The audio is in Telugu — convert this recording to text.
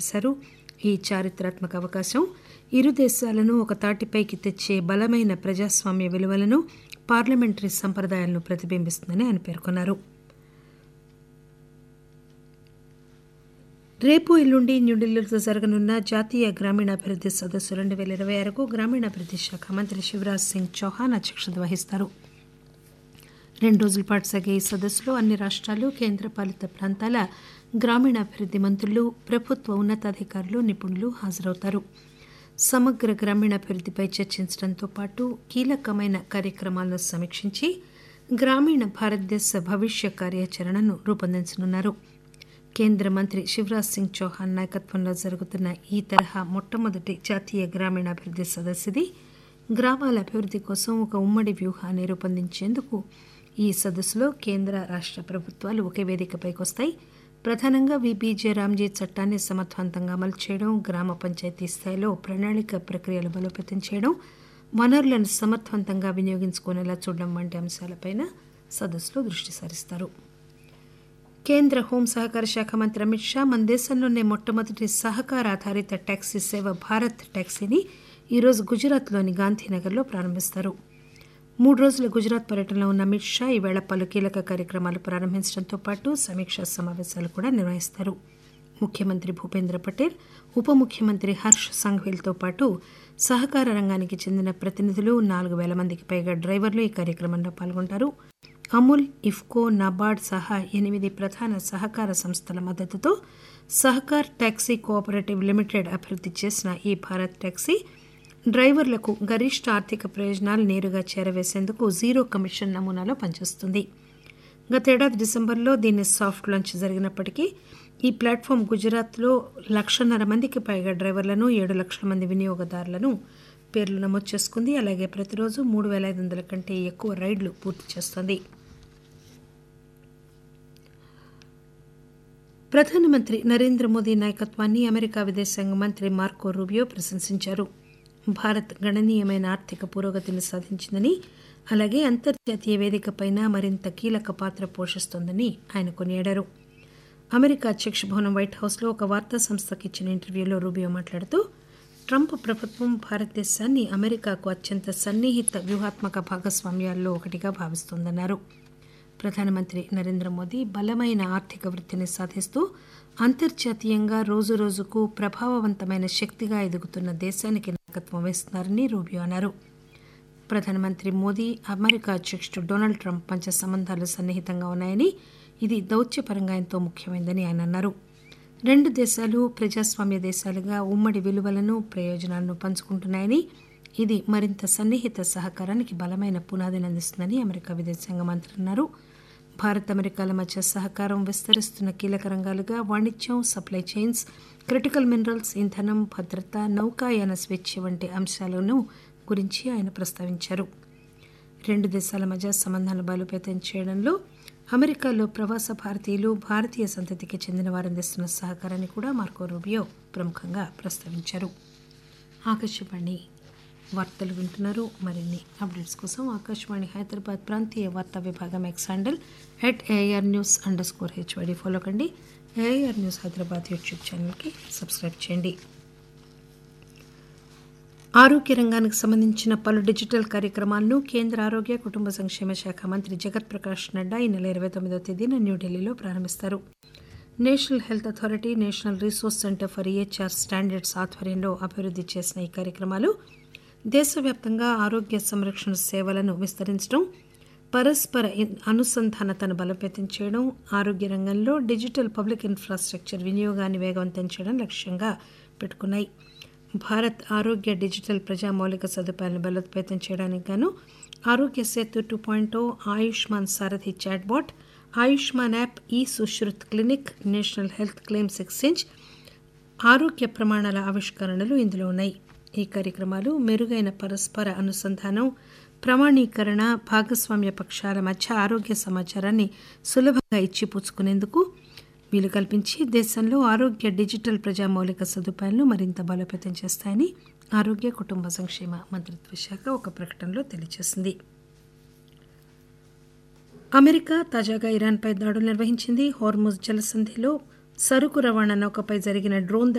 చేశారు ఈ చారిత్రాత్మక అవకాశం ఇరు దేశాలను ఒక తాటిపైకి తెచ్చే బలమైన ప్రజాస్వామ్య విలువలను పార్లమెంటరీ సంప్రదాయాలను ప్రతిబింబిస్తుందని ఆయన పేర్కొన్నారు రేపు ఎల్లుండి న్యూఢిల్లీలో జరగనున్న జాతీయ గ్రామీణాభివృద్ధి సదస్సు రెండు వేల ఇరవై ఆరుకు గ్రామీణాభివృద్ధి శాఖ మంత్రి శివరాజ్ సింగ్ చౌహాన్ అధ్యక్షత వహిస్తారు రెండు రోజుల పాటు సాగే ఈ సదస్సులో అన్ని రాష్ట్రాలు కేంద్రపాలిత ప్రాంతాల గ్రామీణాభివృద్ధి మంత్రులు ప్రభుత్వ ఉన్నతాధికారులు నిపుణులు హాజరవుతారు సమగ్ర గ్రామీణాభివృద్ధిపై చర్చించడంతో పాటు కీలకమైన కార్యక్రమాలను సమీక్షించి గ్రామీణ భారతదేశ భవిష్య కార్యాచరణను రూపొందించనున్నారు కేంద్ర మంత్రి శివరాజ్ సింగ్ చౌహాన్ నాయకత్వంలో జరుగుతున్న ఈ తరహా మొట్టమొదటి జాతీయ గ్రామీణాభివృద్ధి సదస్సుది గ్రామాల అభివృద్ధి కోసం ఒక ఉమ్మడి వ్యూహాన్ని రూపొందించేందుకు ఈ సదస్సులో కేంద్ర రాష్ట్ర ప్రభుత్వాలు ఒకే వేదికపైకి వస్తాయి ప్రధానంగా విబీజే రామ్జీ చట్టాన్ని సమర్థవంతంగా అమలు చేయడం గ్రామ పంచాయతీ స్థాయిలో ప్రణాళిక ప్రక్రియలు బలోపేతం చేయడం వనరులను సమర్థవంతంగా వినియోగించుకునేలా చూడడం వంటి అంశాలపైన సదస్సులో దృష్టి సారిస్తారు కేంద్ర హోం సహకార శాఖ మంత్రి అమిత్ షా మన దేశంలోనే మొట్టమొదటి సహకార ఆధారిత టాక్సీ సేవ భారత్ టాక్సీని ఈరోజు గుజరాత్లోని గాంధీనగర్లో ప్రారంభిస్తారు మూడు రోజుల గుజరాత్ పర్యటనలో ఉన్న అమిత్ షా ఈవేళ పలు కీలక కార్యక్రమాలు ప్రారంభించడంతో పాటు సమీక్షా సమావేశాలు కూడా నిర్వహిస్తారు ముఖ్యమంత్రి భూపేంద్ర పటేల్ ఉప ముఖ్యమంత్రి హర్ష్ సంఘ్వీలతో పాటు సహకార రంగానికి చెందిన ప్రతినిధులు నాలుగు వేల మందికి పైగా డ్రైవర్లు ఈ కార్యక్రమంలో పాల్గొంటారు అమూల్ ఇఫ్కో నాబార్డ్ సహా ఎనిమిది ప్రధాన సహకార సంస్థల మద్దతుతో సహకార్ టాక్సీ కోఆపరేటివ్ లిమిటెడ్ అభివృద్ధి చేసిన ఈ భారత్ టాక్సీ డ్రైవర్లకు గరిష్ట ఆర్థిక ప్రయోజనాలు నేరుగా చేరవేసేందుకు జీరో కమిషన్ నమూనాలో పనిచేస్తుంది గతేడాది డిసెంబర్లో దీన్ని సాఫ్ట్ లాంచ్ జరిగినప్పటికీ ఈ ప్లాట్ఫామ్ గుజరాత్లో లక్షన్నర మందికి పైగా డ్రైవర్లను ఏడు లక్షల మంది వినియోగదారులను పేర్లు నమోదు చేసుకుంది అలాగే ప్రతిరోజు మూడు వేల ఐదు వందల కంటే ఎక్కువ రైళ్లు పూర్తి చేస్తోంది ప్రధానమంత్రి నరేంద్ర మోదీ నాయకత్వాన్ని అమెరికా విదేశాంగ మంత్రి మార్కో రూబియో ప్రశంసించారు భారత్ గణనీయమైన ఆర్థిక పురోగతిని సాధించిందని అలాగే అంతర్జాతీయ వేదికపైన మరింత కీలక పాత్ర పోషిస్తోందని ఆయన కొనియాడారు అమెరికా అధ్యక్ష భవనం వైట్ హౌస్లో ఒక వార్తా సంస్థకి ఇచ్చిన ఇంటర్వ్యూలో రూబియో మాట్లాడుతూ ట్రంప్ ప్రభుత్వం భారతదేశాన్ని అమెరికాకు అత్యంత సన్నిహిత వ్యూహాత్మక భాగస్వామ్యాల్లో ఒకటిగా భావిస్తోందన్నారు ప్రధానమంత్రి నరేంద్ర మోదీ బలమైన ఆర్థిక వృద్ధిని సాధిస్తూ అంతర్జాతీయంగా రోజురోజుకు ప్రభావవంతమైన శక్తిగా ఎదుగుతున్న దేశానికి నాయకత్వం వహిస్తున్నారని రూబియో అన్నారు ప్రధానమంత్రి మోదీ అమెరికా అధ్యక్షుడు డొనాల్డ్ ట్రంప్ మధ్య సంబంధాలు సన్నిహితంగా ఉన్నాయని ఇది దౌత్యపరంగా ఎంతో ముఖ్యమైనదని ఆయన అన్నారు రెండు దేశాలు ప్రజాస్వామ్య దేశాలుగా ఉమ్మడి విలువలను ప్రయోజనాలను పంచుకుంటున్నాయని ఇది మరింత సన్నిహిత సహకారానికి బలమైన పునాదిని అందిస్తుందని అమెరికా విదేశాంగ మంత్రి అన్నారు భారత్ అమెరికాల మధ్య సహకారం విస్తరిస్తున్న కీలక రంగాలుగా వాణిజ్యం సప్లై చైన్స్ క్రిటికల్ మినరల్స్ ఇంధనం భద్రత నౌకాయాన స్వేచ్ఛ వంటి అంశాలను గురించి ఆయన ప్రస్తావించారు రెండు దేశాల మధ్య సంబంధాలు బలోపేతం చేయడంలో అమెరికాలో ప్రవాస భారతీయులు భారతీయ సంతతికి చెందిన వారు అందిస్తున్న సహకారాన్ని కూడా మార్కో రూబియో ప్రముఖంగా ప్రస్తావించారు ఆకాశవాణి వార్తలు వింటున్నారు మరిన్ని అప్డేట్స్ కోసం ఆకాశవాణి హైదరాబాద్ ప్రాంతీయ వార్తా విభాగం X handle at AR news underscore HYD follow కండి ఏఆర్ న్యూస్ హైదరాబాద్ యూట్యూబ్ ఛానల్కి సబ్స్క్రైబ్ చేయండి ఆరోగ్య రంగానికి సంబంధించిన పలు డిజిటల్ కార్యక్రమాలను కేంద్ర ఆరోగ్య కుటుంబ సంక్షేమ శాఖ మంత్రి జగత్ ప్రకాష్ నడ్డా ఈ నెల ఇరవై తొమ్మిదో తేదీన న్యూఢిల్లీలో ప్రారంభిస్తారు national health authority national resource centre for EHR standards ఆధ్వర్యంలో అభివృద్ధి చేసిన ఈ కార్యక్రమాలు దేశవ్యాప్తంగా ఆరోగ్య సంరక్షణ సేవలను విస్తరించడం పరస్పర అనుసంధానతను బలోపేతం చేయడం ఆరోగ్య రంగంలో డిజిటల్ పబ్లిక్ ఇన్ఫ్రాస్ట్రక్చర్ వినియోగాన్ని వేగవంతం చేయడం లక్ష్యంగా పెట్టుకున్నాయి భారత్ ఆరోగ్య డిజిటల్ ప్రజా మౌలిక సదుపాయాలను బలోపేతం చేయడానికి గాను Aarogya Setu two point Ayushman Sarathi chatbot Ayushman app e Sushrut clinic national health claims exchange ఆరోగ్య ప్రమాణాల ఆవిష్కరణలు ఇందులో ఉన్నాయి ఈ కార్యక్రమాలు మెరుగైన పరస్పర అనుసంధానం ప్రమాణీకరణ భాగస్వామ్య పక్షాల మధ్య ఆరోగ్య సమాచారాన్ని సులభంగా ఇచ్చిపుచ్చుకునేందుకు వీలు కల్పించి దేశంలో ఆరోగ్య డిజిటల్ ప్రజా మౌలిక సదుపాయాలను మరింత బలోపేతం చేస్తాయని ఆరోగ్య కుటుంబ సంక్షేమ మంత్రిత్వ శాఖ ఒక ప్రకటనలో తెలియజేసింది అమెరికా తాజాగా ఇరాన్పై దాడులు నిర్వహించింది హోర్ముజ్ జలసంధిలో సరుకు రవాణా నౌకపై జరిగిన డ్రోన్